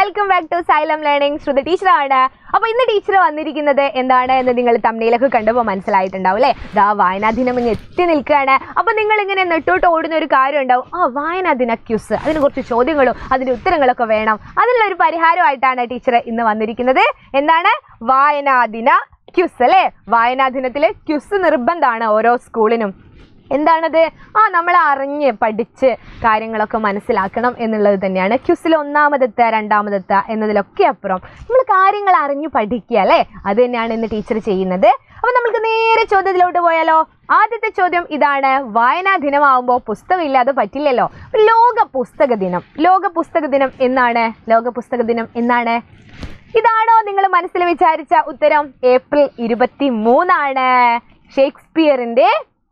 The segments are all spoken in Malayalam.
Welcome back to Xylem learning Shruthi ടീച്ചറാണ് അപ്പൊ ഇന്ന് ടീച്ചർ വന്നിരിക്കുന്നത് എന്താണ് എന്ന് നിങ്ങൾ തമ്മിലൊക്കെ കണ്ടപ്പോൾ മനസ്സിലായിട്ടുണ്ടാവും അല്ലേ ദാ വായനാ ദിനം ഇങ്ങ് എത്തി നിൽക്കുകയാണ് അപ്പൊ നിങ്ങൾ ഇങ്ങനെ നെട്ടോട്ട് ഓടുന്ന ഒരു കാര്യം ഉണ്ടാവും ആ വായനാ ദിന ക്യൂസ് അതിന് കുറച്ച് ചോദ്യങ്ങളും അതിന്റെ ഉത്തരങ്ങളൊക്കെ വേണം അതിനുള്ള ഒരു പരിഹാരമായിട്ടാണ് ടീച്ചർ ഇന്ന് വന്നിരിക്കുന്നത് എന്താണ് വായനാ ദിന ക്യുസ് അല്ലേ വായനാ ദിനത്തിലെ ക്യുസ് നിർബന്ധമാണ് ഓരോ സ്കൂളിനും എന്താണത് ആ നമ്മൾ അറിഞ്ഞ് പഠിച്ച് കാര്യങ്ങളൊക്കെ മനസ്സിലാക്കണം എന്നുള്ളത് തന്നെയാണ് ക്യുസിൽ ഒന്നാമതെത്തുക രണ്ടാമതെത്തുക എന്നതിലൊക്കെ അപ്പുറം നമ്മൾ കാര്യങ്ങൾ അറിഞ്ഞു പഠിക്കുക അല്ലേ അത് തന്നെയാണ് ഇന്ന് ടീച്ചർ ചെയ്യുന്നത് അപ്പൊ നമുക്ക് നേരെ ചോദ്യത്തിലോട്ട് പോയാലോ ആദ്യത്തെ ചോദ്യം ഇതാണ് വായനാ ദിനമാവുമ്പോൾ പുസ്തകം ഇല്ലാതെ പറ്റില്ലല്ലോ ലോക പുസ്തക ദിനം ലോക പുസ്തക ദിനം എന്നാണ് ലോക പുസ്തക ദിനം എന്നാണ് ഇതാണോ നിങ്ങൾ മനസ്സിൽ വിചാരിച്ച ഉത്തരം ഏപ്രിൽ ഇരുപത്തി മൂന്നാണ് ഷേക്സ്പിയറിന്റെ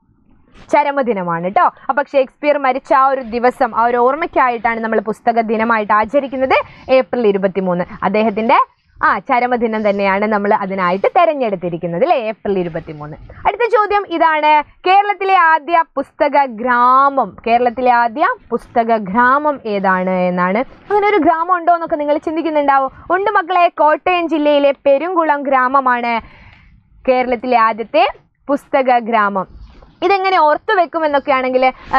ചരമദിനമാണ് കേട്ടോ അപ്പൊ ഷേക്സ്പിയർ മരിച്ച ആ ഒരു ദിവസം ആ ഒരു ഓർമ്മയ്ക്കായിട്ടാണ് നമ്മൾ പുസ്തക ദിനമായിട്ട് ആചരിക്കുന്നത് ഏപ്രിൽ ഇരുപത്തി മൂന്ന് അദ്ദേഹത്തിന്റെ ആ ചരമദിനം തന്നെയാണ് നമ്മൾ അതിനായിട്ട് തെരഞ്ഞെടുത്തിരിക്കുന്നത് അല്ലേ ഏപ്രിൽ ഇരുപത്തി മൂന്ന് അടുത്ത ചോദ്യം ഇതാണ് കേരളത്തിലെ ആദ്യ പുസ്തക ഗ്രാമം കേരളത്തിലെ ആദ്യ പുസ്തക ഗ്രാമം ഏതാണ് എന്നാണ് അങ്ങനെ ഒരു ഗ്രാമം ഉണ്ടോ എന്നൊക്കെ നിങ്ങൾ ചിന്തിക്കുന്നുണ്ടാവും ഉണ്ട് മക്കളെ കോട്ടയം ജില്ലയിലെ പെരുങ്കുളം ഗ്രാമമാണ് കേരളത്തിലെ ആദ്യത്തെ പുസ്തക ഗ്രാമം ഇതെങ്ങനെ ഓർത്തു വെക്കുമെന്നൊക്കെ ആണെങ്കിൽ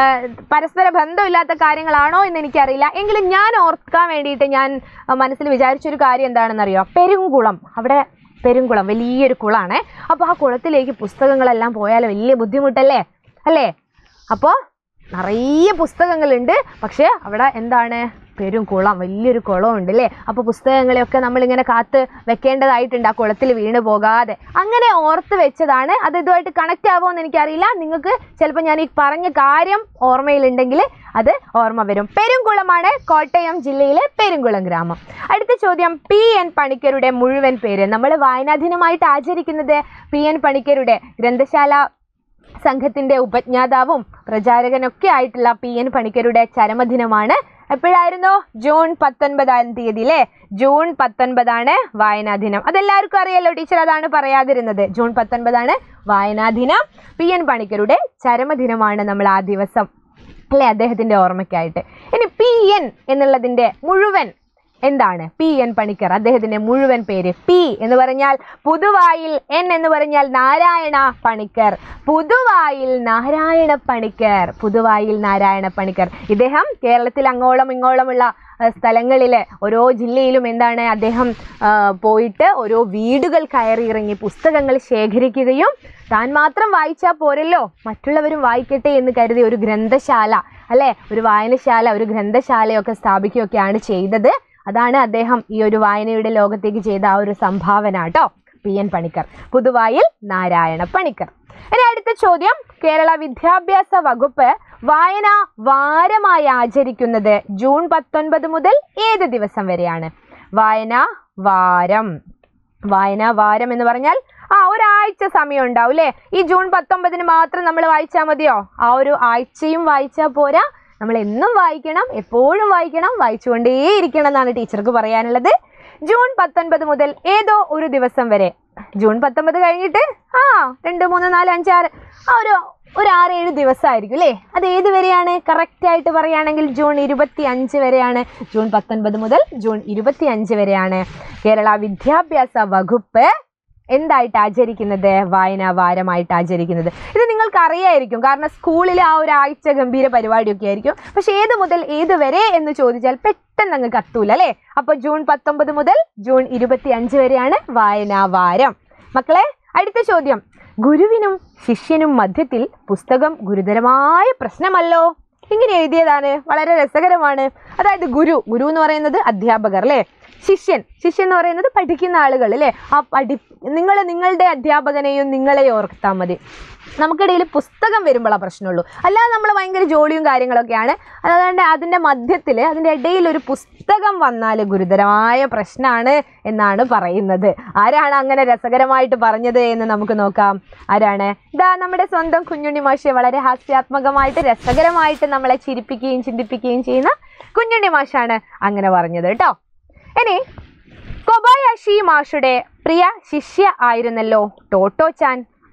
പരസ്പര ബന്ധമില്ലാത്ത കാര്യങ്ങളാണോ എന്ന് എനിക്കറിയില്ല എങ്കിലും ഞാൻ ഓർക്കാൻ വേണ്ടിയിട്ട് ഞാൻ ആ, മനസ്സിൽ വിചാരിച്ചൊരു കാര്യം എന്താണെന്നറിയോ പെരുങ്കുളം അവിടെ പെരുങ്കുളം വലിയൊരു കുളമാണ് അപ്പോൾ ആ കുളത്തിലേക്ക് പുസ്തകങ്ങളെല്ലാം പോയാൽ വലിയ ബുദ്ധിമുട്ടല്ലേ അല്ലേ അപ്പോൾ നിറയെ പുസ്തകങ്ങളുണ്ട് പക്ഷേ അവിടെ എന്താണ് പെരും കുളം വലിയൊരു കുളമുണ്ട് അല്ലേ അപ്പോൾ പുസ്തകങ്ങളെയൊക്കെ നമ്മളിങ്ങനെ കാത്ത് വെക്കേണ്ടതായിട്ടുണ്ട് ആ കുളത്തിൽ വീണ് പോകാതെ അങ്ങനെ ഓർത്ത് വെച്ചതാണ് അത് ഇതുമായിട്ട് കണക്റ്റ് ആവുമോ എന്ന് എനിക്കറിയില്ല നിങ്ങൾക്ക് ചിലപ്പോൾ ഞാൻ ഈ പറഞ്ഞ കാര്യം ഓർമ്മയിലുണ്ടെങ്കിൽ അത് ഓർമ്മ വരും പെരുംകുളമാണ് കോട്ടയം ജില്ലയിലെ പെരുംകുളം ഗ്രാമം അടുത്ത ചോദ്യം പി എൻ പണിക്കരുടെ മുഴുവൻ പേര് നമ്മൾ വായനാ ദിനമായിട്ട് ആചരിക്കുന്നത് പി എൻ പണിക്കരുടെ ഗ്രന്ഥശാല സംഘത്തിന്റെ ഉപജ്ഞാതാവും പ്രചാരകനൊക്കെ ആയിട്ടുള്ള പി എൻ പണിക്കരുടെ ചരമദിനമാണ് എപ്പോഴായിരുന്നു ജൂൺ പത്തൊൻപതാം തീയതി അല്ലേ ജൂൺ പത്തൊൻപതാണ് വായനാ ദിനം അതെല്ലാവർക്കും അറിയാലോ ടീച്ചർ അതാണ് പറയാതിരുന്നത് ജൂൺ പത്തൊൻപതാണ് വായനാ ദിനം പി എൻ പണിക്കരുടെ ചരമദിനമാണ് നമ്മൾ ആ ദിവസം അല്ലേ അദ്ദേഹത്തിന്റെ ഓർമ്മയ്ക്കായിട്ട് ഇനി പി എൻ എന്നുള്ളതിന്റെ മുഴുവൻ എന്താണ് പി എൻ പണിക്കർ അദ്ദേഹത്തിന്റെ മുഴുവൻ പേര് പി എന്ന് പറഞ്ഞാൽ പുതുവായിൽ എൻ എന്ന് പറഞ്ഞാൽ നാരായണ പണിക്കർ പുതുവായിൽ നാരായണ പണിക്കർ പുതുവായിൽ നാരായണ പണിക്കർ ഇദ്ദേഹം കേരളത്തിൽ അങ്ങോളം ഇങ്ങോളമുള്ള സ്ഥലങ്ങളിൽ ഓരോ ജില്ലയിലും എന്താണ് അദ്ദേഹം ആ, പോയിട്ട് ഓരോ വീടുകൾ കയറി ഇറങ്ങി പുസ്തകങ്ങൾ ശേഖരിക്കുകയും താൻ മാത്രം വായിച്ചാൽ പോരല്ലോ മറ്റുള്ളവരും വായിക്കട്ടെ എന്ന് കരുതി ഒരു ഗ്രന്ഥശാല അല്ലെ ഒരു വായനശാല ഒരു ഗ്രന്ഥശാലയൊക്കെ സ്ഥാപിക്കുകയൊക്കെയാണ് ചെയ്തത് അതാണ് അദ്ദേഹം ഈ ഒരു വായനയുടെ ലോകത്തേക്ക് ചെയ്ത ആ ഒരു സംഭാവന കേട്ടോ പി എൻ പണിക്കർ പുതുവായിൽ നാരായണ പണിക്കർ ഇനി അടുത്ത ചോദ്യം കേരള വിദ്യാഭ്യാസ വകുപ്പ് വായന വാരമായി ആചരിക്കുന്നത് ജൂൺ പത്തൊൻപത് മുതൽ ഏത് ദിവസം വരെയാണ് വായന വാരം വായന വാരം എന്ന് പറഞ്ഞാൽ ആ ഒരാഴ്ച സമയം ഉണ്ടാവും അല്ലേ ഈ ജൂൺ പത്തൊമ്പതിന് മാത്രം നമ്മൾ വായിച്ചാൽ മതിയോ ആ ഒരു ആഴ്ചയും വായിച്ചാൽ പോരാ നമ്മൾ എന്നും വായിക്കണം എപ്പോഴും വായിക്കണം വായിച്ചുകൊണ്ടേയിരിക്കണം എന്നാണ് ടീച്ചർക്ക് പറയാനുള്ളത് ജൂൺ പത്തൊൻപത് മുതൽ ഏതോ ഒരു ദിവസം വരെ ജൂൺ പത്തൊമ്പത് കഴിഞ്ഞിട്ട് ആ രണ്ട് മൂന്ന് നാല് അഞ്ച് ആറ് ആ ഒരു ഒരു ആറ് ഏഴ് ദിവസമായിരിക്കും അല്ലേ അത് ഏത് വരെയാണ് കറക്റ്റ് ആയിട്ട് പറയുകയാണെങ്കിൽ ജൂൺ ഇരുപത്തി അഞ്ച് വരെയാണ് ജൂൺ പത്തൊൻപത് മുതൽ ജൂൺ ഇരുപത്തി അഞ്ച് വരെയാണ് കേരള വിദ്യാഭ്യാസ വകുപ്പ് എന്തായിട്ട് ആചരിക്കുന്നത് വായനാ വാരമായിട്ട് ആചരിക്കുന്നത് ഇത് നിങ്ങൾക്ക് അറിയായിരിക്കും കാരണം സ്കൂളിൽ ആ ഒരു ആഴ്ച ഗംഭീര പരിപാടിയൊക്കെ ആയിരിക്കും പക്ഷെ ഏത് മുതൽ ഏത് വരെ എന്ന് ചോദിച്ചാൽ പെട്ടെന്ന് അങ്ങ് കത്തൂല അല്ലേ അപ്പൊ ജൂൺ പത്തൊമ്പത് മുതൽ ജൂൺ ഇരുപത്തി അഞ്ച് വരെയാണ് വായനാ വാരം മക്കളെ അടുത്ത ചോദ്യം ഗുരുവിനും ശിഷ്യനും മധ്യത്തിൽ പുസ്തകം ഗുരുതരമായ പ്രശ്നമല്ലോ ഇങ്ങനെ എഴുതിയതാണ് വളരെ രസകരമാണ് അതായത് ഗുരു ഗുരു എന്ന് പറയുന്നത് അധ്യാപകർ അല്ലേ ശിഷ്യൻ ശിഷ്യൻ എന്ന് പറയുന്നത് പഠിക്കുന്ന ആളുകൾ അല്ലേ ആ പഠി നിങ്ങൾ നിങ്ങളുടെ അധ്യാപകനെയും നിങ്ങളെയും ഓർത്താൽ മതി നമുക്കിടയിൽ പുസ്തകം വരുമ്പോഴാണ് പ്രശ്നമുള്ളൂ അല്ലാതെ നമ്മൾ ഭയങ്കര ജോലിയും കാര്യങ്ങളൊക്കെയാണ് അതുകൊണ്ട് അതിൻ്റെ മധ്യത്തിൽ അതിൻ്റെ ഇടയിൽ ഒരു പുസ്തകം വന്നാൽ ഗുരുതരമായ പ്രശ്നമാണ് എന്നാണ് പറയുന്നത് ആരാണ് അങ്ങനെ രസകരമായിട്ട് പറഞ്ഞത് എന്ന് നമുക്ക് നോക്കാം ആരാണ് ഇതാ നമ്മുടെ സ്വന്തം കുഞ്ഞുണ്ണി മാഷെ വളരെ ഹാസ്യാത്മകമായിട്ട് രസകരമായിട്ട് നമ്മളെ ചിരിപ്പിക്കുകയും ചിന്തിപ്പിക്കുകയും ചെയ്യുന്ന കുഞ്ഞുണ്ണി മാഷാണ് അങ്ങനെ പറഞ്ഞത് കേട്ടോ ഇനി കൊബായാഷി മാഷുടെ പ്രിയ ശിഷ്യ ആയിരുന്നല്ലോ ടോട്ടോ ചാൻ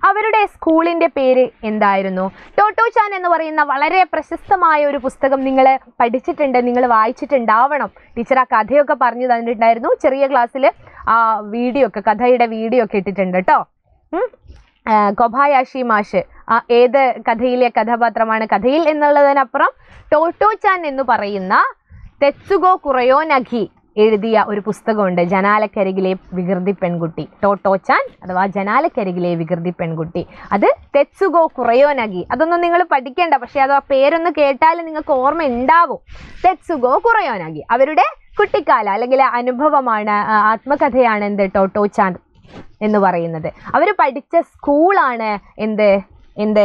അവരുടെ സ്കൂളിന്റെ പേര് എന്തായിരുന്നു ടോട്ടോ ചാൻ എന്ന് പറയുന്ന വളരെ പ്രശസ്തമായ ഒരു പുസ്തകം നിങ്ങൾ പഠിച്ചിട്ടുണ്ട് നിങ്ങൾ വായിച്ചിട്ടുണ്ടാവണം ടീച്ചർ ആ കഥയൊക്കെ പറഞ്ഞു തന്നിട്ടുണ്ടായിരുന്നു ചെറിയ ക്ലാസ്സിൽ ആ വീഡിയോ ഒക്കെ കഥയുടെ വീഡിയോ ഒക്കെ ഇട്ടിട്ടുണ്ട് കേട്ടോ ഉം. ആ, കൊബായാഷി മാഷ് ആ, ഏത് കഥയിലെ കഥാപാത്രമാണ് കഥയിൽ എന്നുള്ളതിനപ്പുറം ടോട്ടോ ചാൻ എന്ന് പറയുന്ന തെത്സുഗോ കുറയോ നഖി എഴുതിയ ഒരു പുസ്തകമുണ്ട് ജനാലക്കരികിലെ വികൃതി പെൺകുട്ടി ടോട്ടോ ചാൻ അഥവാ ജനാലക്കരികിലെ വികൃതി പെൺകുട്ടി അത് തെത്സുഗോ കുറയോ നഗി അതൊന്നും നിങ്ങൾ പഠിക്കേണ്ട പക്ഷെ അത് ആ പേരൊന്ന് കേട്ടാൽ നിങ്ങൾക്ക് ഓർമ്മ ഉണ്ടാവും തെത്സുഗോ കുറയോ നഗി അവരുടെ കുട്ടിക്കാല അല്ലെങ്കിൽ അനുഭവമാണ് ആ, ആത്മകഥയാണ് എന്ത് ടോട്ടോ ചാൻ എന്ന് പറയുന്നത് അവർ പഠിച്ച സ്കൂളാണ് എന്ത് എന്ത്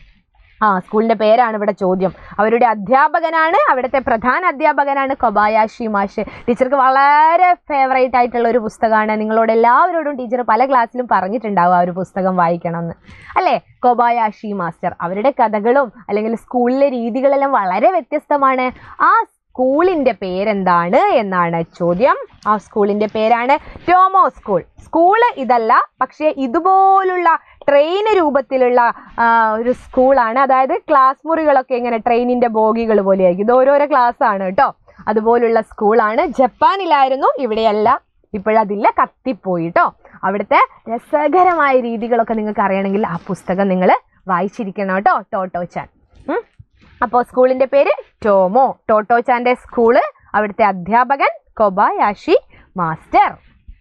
ആ സ്കൂളിന്റെ പേരാണ് ഇവിടെ ചോദ്യം അവരുടെ അധ്യാപകനാണ് അവിടുത്തെ പ്രധാന അധ്യാപകനാണ് കൊബായാഷി മാഷ് ടീച്ചർക്ക് വളരെ ഫേവറേറ്റ് ആയിട്ടുള്ള ഒരു പുസ്തകമാണ് നിങ്ങളോട് എല്ലാവരോടും ടീച്ചർ പല ക്ലാസ്സിലും പറഞ്ഞിട്ടുണ്ടാവും ആ ഒരു പുസ്തകം വായിക്കണമെന്ന് അല്ലേ കൊബായാഷി മാസ്റ്റർ അവരുടെ കഥകളും അല്ലെങ്കിൽ സ്കൂളിലെ രീതികളെല്ലാം വളരെ വ്യത്യസ്തമാണ് ആ സ്കൂളിന്റെ പേരെന്താണ് എന്നാണ് ചോദ്യം ആ സ്കൂളിന്റെ പേരാണ് ടോമോ സ്കൂൾ സ്കൂള് ഇതല്ല പക്ഷേ ഇതുപോലുള്ള ട്രെയിൻ രൂപത്തിലുള്ള ആ, ഒരു സ്കൂളാണ് അതായത് ക്ലാസ് മുറികളൊക്കെ ഇങ്ങനെ ട്രെയിനിന്റെ ബോഗികൾ പോലെയായിരിക്കും ഇത് ഓരോരോ ക്ലാസ് ആണ് കേട്ടോ അതുപോലുള്ള സ്കൂളാണ് ജപ്പാനിലായിരുന്നു ഇവിടെയല്ല ഇപ്പോഴതില്ല കത്തിപ്പോയി കേട്ടോ അവിടുത്തെ രസകരമായ രീതികളൊക്കെ നിങ്ങൾക്ക് അറിയണമെങ്കിൽ ആ പുസ്തകം നിങ്ങൾ വായിച്ചിരിക്കണം കേട്ടോ ടോട്ടോ ചാൻ ഉം. അപ്പോൾ സ്കൂളിന്റെ പേര് ടോമോ ടോട്ടോ ചാന്റെ സ്കൂള് അവിടുത്തെ അധ്യാപകൻ കൊബായാഷി മാസ്റ്റർ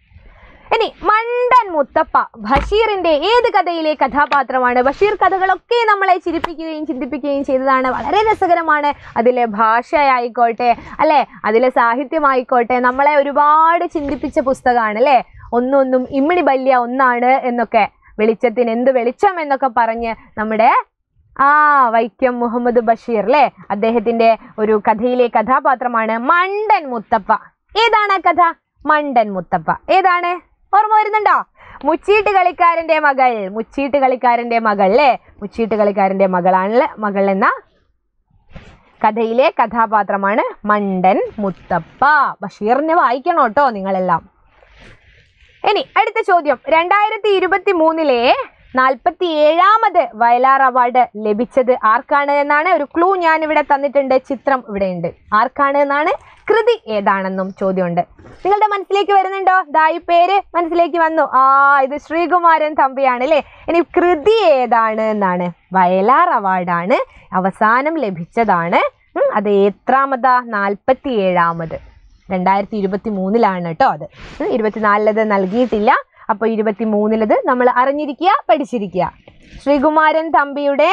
ഇനി മണ്ടൻ മുത്തപ്പ ബഷീറിന്റെ ഏത് കഥയിലെ കഥാപാത്രമാണ് ബഷീർ കഥകളൊക്കെ നമ്മളെ ചിരിപ്പിക്കുകയും ചിന്തിപ്പിക്കുകയും ചെയ്തതാണ് വളരെ രസകരമാണ് അതിലെ ഭാഷയായിക്കോട്ടെ അല്ലെ അതിലെ സാഹിത്യമായിക്കോട്ടെ നമ്മളെ ഒരുപാട് ചിന്തിപ്പിച്ച പുസ്തകമാണ് അല്ലെ ഒന്നൊന്നും ഇമ്മിണി ബല്യ ഒന്നാണ് എന്നൊക്കെ വെളിച്ചത്തിന് എന്ത് വെളിച്ചം എന്നൊക്കെ പറഞ്ഞ് നമ്മുടെ ആ വൈക്കം മുഹമ്മദ് ബഷീർ അല്ലേ അദ്ദേഹത്തിന്റെ ഒരു കഥയിലെ കഥാപാത്രമാണ് മണ്ടൻ മുത്തപ്പ ഏതാണ് ആ കഥ മണ്ടൻ മുത്തപ്പ ഏതാണ് ഓർമ്മ വരുന്നുണ്ടോ മുച്ചീട്ട് കളിക്കാരന്റെ മകൾ മുച്ചീട്ട് കളിക്കാരന്റെ മകൾ അല്ലേ മുച്ചീട്ട് കളിക്കാരന്റെ മകളാണ് മകൾ എന്ന കഥയിലെ കഥാപാത്രമാണ് മണ്ടൻ മുത്തപ്പ ബഷീറിനെ വായിക്കണം കേട്ടോ നിങ്ങളെല്ലാം ഇനി അടുത്ത ചോദ്യം രണ്ടായിരത്തി ഇരുപത്തി മൂന്നിലെ നാൽപ്പത്തി ഏഴാമത് വയലാർ അവാർഡ് ലഭിച്ചത് ആർക്കാണ് എന്നാണ് ഒരു ക്ലൂ ഞാൻ ഇവിടെ തന്നിട്ടുണ്ട് ചിത്രം ഇവിടെ ഉണ്ട് ആർക്കാണ് എന്നാണ് കൃതി ഏതാണെന്നും ചോദ്യമുണ്ട് നിങ്ങളുടെ മനസ്സിലേക്ക് വരുന്നുണ്ടോ ദാ ഈ പേര് മനസ്സിലേക്ക് വന്നു ആ ഇത് ശ്രീകുമാരൻ തമ്പിയാണ് അല്ലേ ഇനി കൃതി ഏതാണ് എന്നാണ് വയലാർ അവാർഡാണ് അവസാനം ലഭിച്ചതാണ് ഉം, അത് എത്രാമതാ നാൽപ്പത്തി ഏഴാമത് രണ്ടായിരത്തി ഇരുപത്തി മൂന്നിലാണ് കേട്ടോ അത് ഉം, ഇരുപത്തിനാലിലത് നൽകിയിട്ടില്ല അപ്പോൾ ഇരുപത്തി മൂന്നിലത് നമ്മൾ അറിഞ്ഞിരിക്കുക പഠിച്ചിരിക്കുക ശ്രീകുമാരൻ തമ്പിയുടെ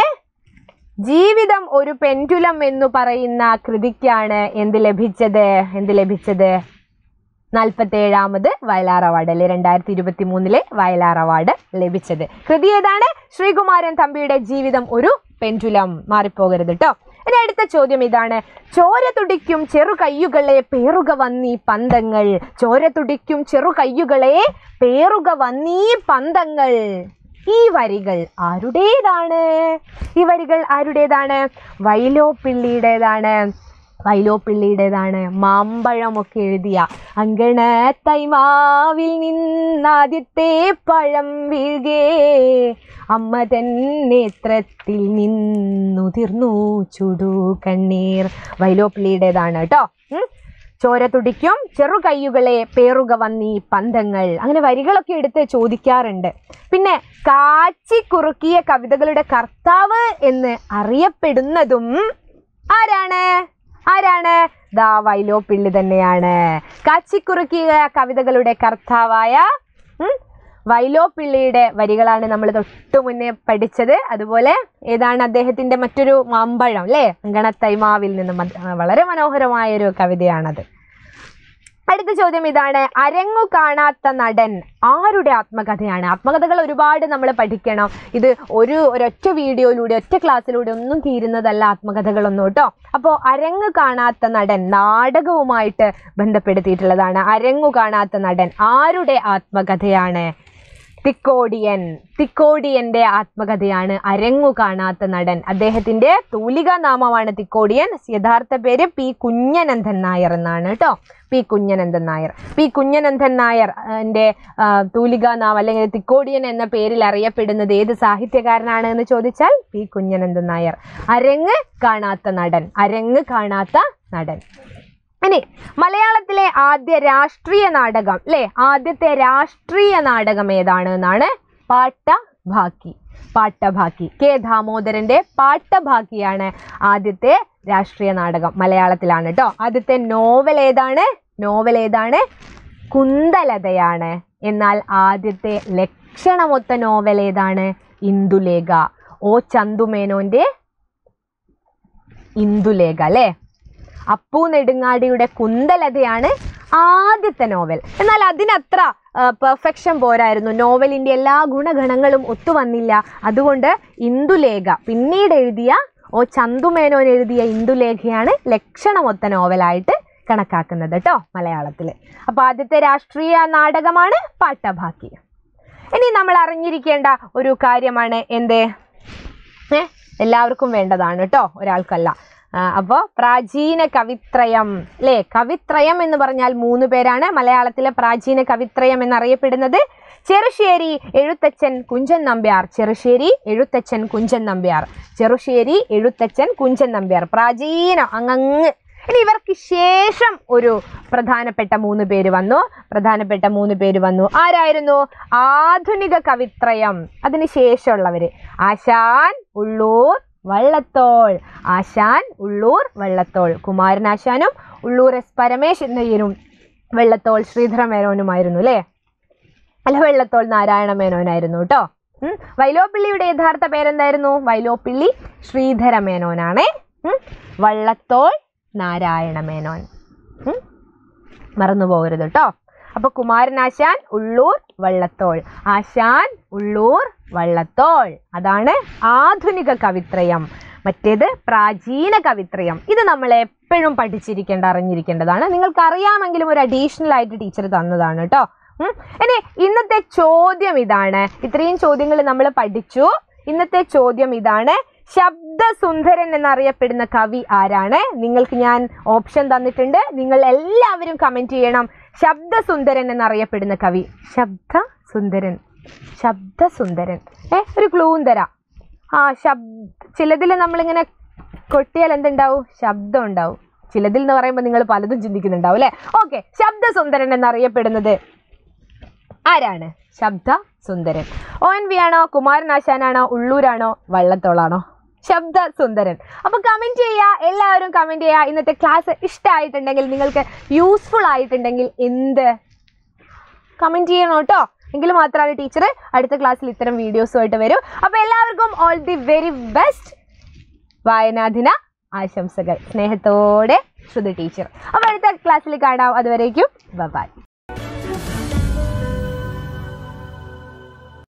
ജീവിതം ഒരു പെൻഡുലം എന്ന് പറയുന്ന കൃതിക്കാണ് എന്ത് ലഭിച്ചത് എന്ത് ലഭിച്ചത് നാൽപ്പത്തേഴാമത് വയലാർ അവാർഡ് അല്ലെ രണ്ടായിരത്തി ഇരുപത്തി മൂന്നിലെ വയലാർ അവാർഡ് ലഭിച്ചത് കൃതി ഏതാണ് ശ്രീകുമാരൻ തമ്പിയുടെ ജീവിതം ഒരു പെൻഡുലം മാറിപ്പോകരുത് കേട്ടോ ഇനി അടുത്ത ചോദ്യം ഇതാണ് ചോര തുടിക്കും ചെറു കയ്യുകളെ പേറുക വന്നീ പന്തങ്ങൾ ചോര തുടിക്കും ചെറു കയ്യുകളെ പേറുക വന്നീ പന്തങ്ങൾ ഈ വരികൾ ആരുടേതാണ് ഈ വരികൾ ആരുടേതാണ് വൈലോപ്പിള്ളിയുടേതാണ് വൈലോപ്പിള്ളിയുടേതാണ് മാമ്പഴമൊക്കെ എഴുതിയ അങ്കണ തൈമാവിൽ നിന്നാദ്യത്തെ പഴം വീഴുകേ അമ്മ തൻ നേത്രത്തിൽ നിന്നുതിർന്നു ചുടു കണ്ണീർ വൈലോപ്പിള്ളിയുടേതാണ് കേട്ടോ ഉം. ചോര തുടിക്കും ചെറു കയ്യുകളെ പേറുക വന്നീ പന്തങ്ങൾ അങ്ങനെ വരികളൊക്കെ എടുത്ത് ചോദിക്കാറുണ്ട് പിന്നെ കാച്ചി കുറുക്കിയ കവിതകളുടെ കർത്താവ് എന്ന് അറിയപ്പെടുന്നതും ആരാണ് ആരാണ് ദാ വൈലോപ്പിള്ളി തന്നെയാണ് കാച്ചിക്കുറുക്കിയ കവിതകളുടെ കർത്താവായ ഉം, വൈലോപ്പിള്ളിയുടെ വരികളാണ് നമ്മൾ തൊട്ടു മുന്നേ പഠിച്ചത് അതുപോലെ ഏതാണ് അദ്ദേഹത്തിന്റെ മറ്റൊരു മാമ്പഴം അല്ലേ അങ്കണത്തൈമാവിൽ നിന്നും അത് വളരെ മനോഹരമായ ഒരു കവിതയാണത് അടുത്ത ചോദ്യം ഇതാണ് അരങ്ങു കാണാത്ത നടൻ ആരുടെ ആത്മകഥയാണ് ആത്മകഥകൾ ഒരുപാട് നമ്മൾ പഠിക്കണം ഇത് ഒരു ഒരൊറ്റ വീഡിയോയിലൂടെ ഒറ്റ ക്ലാസ്സിലൂടെ ഒന്നും തീരുന്നതല്ല ആത്മകഥകളൊന്നും കേട്ടോ അപ്പോൾ അരങ്ങു കാണാത്ത നടൻ നാടകവുമായിട്ട് ബന്ധപ്പെടുത്തിയിട്ടുള്ളതാണ് അരങ്ങു കാണാത്ത നടൻ ആരുടെ ആത്മകഥയാണ് തിക്കോടിയൻ തിക്കോടിയന്റെ ആത്മകഥയാണ് അരങ്ങു കാണാത്ത നടൻ അദ്ദേഹത്തിന്റെ തൂലിക നാമമാണ് തിക്കോടിയൻ യഥാർത്ഥ പേര് പി കുഞ്ഞനന്ദൻ നായർ എന്നാണ് കേട്ടോ പി കുഞ്ഞനന്ദൻ നായർ പി കുഞ്ഞനന്ദൻ നായർ എന്റെ തൂലിക നാമം അല്ലെങ്കിൽ തിക്കോടിയൻ എന്ന പേരിൽ അറിയപ്പെടുന്നത് ഏത് സാഹിത്യകാരനാണ് എന്ന് ചോദിച്ചാൽ പി കുഞ്ഞനന്ദൻ നായർ അരങ്ങ് കാണാത്ത നടൻ അരങ്ങ് കാണാത്ത നടൻ ഇനി മലയാളത്തിലെ ആദ്യ രാഷ്ട്രീയ നാടകം അല്ലെ ആദ്യത്തെ രാഷ്ട്രീയ നാടകം ഏതാണ് എന്നാണ് പാട്ടഭാക്കി പാട്ടഭാക്കി കെ ദാമോദരന്റെ പാട്ടഭാക്കിയാണ് ആദ്യത്തെ രാഷ്ട്രീയ നാടകം മലയാളത്തിലാണ് കേട്ടോ ആദ്യത്തെ നോവൽ ഏതാണ് നോവൽ ഏതാണ് കുന്തലതയാണ് എന്നാൽ ആദ്യത്തെ ലക്ഷണമൊത്ത നോവൽ ഏതാണ് ഇന്ദുലേഖ ഓ ചന്തുമേനോന്റെ ഇന്ദുലേഖ അല്ലേ അപ്പു നെടുങ്ങാടിയുടെ കുന്തലതയാണ് ആദ്യത്തെ നോവൽ എന്നാൽ അതിനത്ര പെർഫെക്ഷൻ പോരായിരുന്നു നോവലിന്റെ എല്ലാ ഗുണഗണങ്ങളും ഒത്തുവന്നില്ല അതുകൊണ്ട് ഇന്ദുലേഖ പിന്നീട് എഴുതിയ ഓ ചന്തുമേനോൻ എഴുതിയ ഇന്ദുലേഖയാണ് ലക്ഷണമൊത്ത നോവലായിട്ട് കണക്കാക്കുന്നത് കേട്ടോ മലയാളത്തിൽ അപ്പൊ ആദ്യത്തെ രാഷ്ട്രീയ നാടകമാണ് പാട്ടഭാക്കി ഇനി നമ്മൾ അറിഞ്ഞിരിക്കേണ്ട ഒരു കാര്യമാണ് എന്ത് ഏ എല്ലാവർക്കും വേണ്ടതാണ് കേട്ടോ ഒരാൾക്കല്ല അപ്പോൾ പ്രാചീന കവിത്രയം അല്ലേ കവിത്രയം എന്ന് പറഞ്ഞാൽ മൂന്ന് പേരാണ് മലയാളത്തിലെ പ്രാചീന കവിത്രയം എന്നറിയപ്പെടുന്നത് ചെറുശ്ശേരി എഴുത്തച്ഛൻ കുഞ്ചൻ നമ്പ്യാർ ചെറുശ്ശേരി എഴുത്തച്ഛൻ കുഞ്ചൻ നമ്പ്യാർ ചെറുശ്ശേരി എഴുത്തച്ഛൻ കുഞ്ചൻ നമ്പ്യാർ പ്രാചീന അങ്ങങ്ങ് ഇനി ഇവർക്ക് ശേഷം ഒരു പ്രധാനപ്പെട്ട മൂന്ന് പേര് വന്നു പ്രധാനപ്പെട്ട മൂന്ന് പേര് വന്നു ആരായിരുന്നു ആധുനിക കവിത്രയം അതിന് ശേഷമുള്ളവര് ആശാൻ ഉള്ളൂർ വള്ളത്തോൾ ആശാൻ ഉള്ളൂർ വള്ളത്തോൾ കുമാരനാശാനും ഉള്ളൂർ എസ് പരമേശ്വരയ്യനും വെള്ളത്തോൾ ശ്രീധര മേനോനുമായിരുന്നു അല്ലേ അല്ല വെള്ളത്തോൾ നാരായണ മേനോനായിരുന്നു കേട്ടോ ഉം. വൈലോപ്പിള്ളിയുടെ യഥാർത്ഥ പേരെന്തായിരുന്നു വൈലോപ്പിള്ളി ശ്രീധര മേനോനാണേ ഉം. വള്ളത്തോൾ നാരായണ മേനോൻ ഉം. മറന്നു പോകരുത് കേട്ടോ അപ്പൊ കുമാരനാശാൻ ഉള്ളൂർ വള്ളത്തോൾ ആശാൻ ഉള്ളൂർ വള്ളത്തോൾ അതാണ് ആധുനിക കവിത്രയം മറ്റേത് പ്രാചീന കവിത്രയം ഇത് നമ്മൾ എപ്പോഴും പഠിച്ചിരിക്കേണ്ട അറിഞ്ഞിരിക്കേണ്ടതാണ് നിങ്ങൾക്ക് അറിയാമെങ്കിലും ഒരു അഡീഷണൽ ആയിട്ട് ടീച്ചർ തന്നതാണ് കേട്ടോ ഉം. ഇനി ഇന്നത്തെ ചോദ്യം ഇതാണ് ഇത്രയും ചോദ്യങ്ങൾ നമ്മൾ പഠിച്ചു ഇന്നത്തെ ചോദ്യം ഇതാണ് ശബ്ദസുന്ദരൻ എന്നറിയപ്പെടുന്ന കവി ആരാണ് നിങ്ങൾക്ക് ഞാൻ ഓപ്ഷൻ തന്നിട്ടുണ്ട് നിങ്ങൾ എല്ലാവരും കമന്റ് ചെയ്യണം ശബ്ദസുന്ദരൻ എന്നറിയപ്പെടുന്ന കവി ശബ്ദ സുന്ദരൻ ശബ്ദസുന്ദരൻ ഏ ഒരു ക്ലൂവും തരാം ആ ശബ്ദ ചിലതിൽ നമ്മളിങ്ങനെ കൊട്ടിയാൽ എന്തുണ്ടാവും ശബ്ദം ഉണ്ടാവും ചിലതിൽ എന്ന് പറയുമ്പോൾ നിങ്ങൾ പലതും ചിന്തിക്കുന്നുണ്ടാവും അല്ലേ ഓക്കെ ശബ്ദസുന്ദരൻ എന്നറിയപ്പെടുന്നത് ആരാണ് ശബ്ദ സുന്ദരൻ ഒ എൻ വി ആണോ കുമാരനാശാനാണോ ഉള്ളൂരാണോ വള്ളത്തോളാണോ ശബ്ദ സുന്ദരൻ അപ്പൊ കമന്റ് ചെയ്യുക എല്ലാവരും കമന്റ് ചെയ്യുക ഇന്നത്തെ ക്ലാസ് ഇഷ്ടമായിട്ടുണ്ടെങ്കിൽ നിങ്ങൾക്ക് യൂസ്ഫുൾ ആയിട്ടുണ്ടെങ്കിൽ എന്ത് കമന്റ് ചെയ്യണം കേട്ടോ എങ്കിൽ മാത്രമാണ് ടീച്ചർ അടുത്ത ക്ലാസ്സിൽ ഇത്തരം വീഡിയോസുമായിട്ട് വരും അപ്പൊ എല്ലാവർക്കും ഓൾ ദി വെരി ബെസ്റ്റ് വായനാദിന ആശംസകൾ സ്നേഹത്തോടെ ശ്രുതി ടീച്ചർ അപ്പൊ അടുത്ത ക്ലാസ്സിൽ കാണാം അതുവരേക്കും ബൈ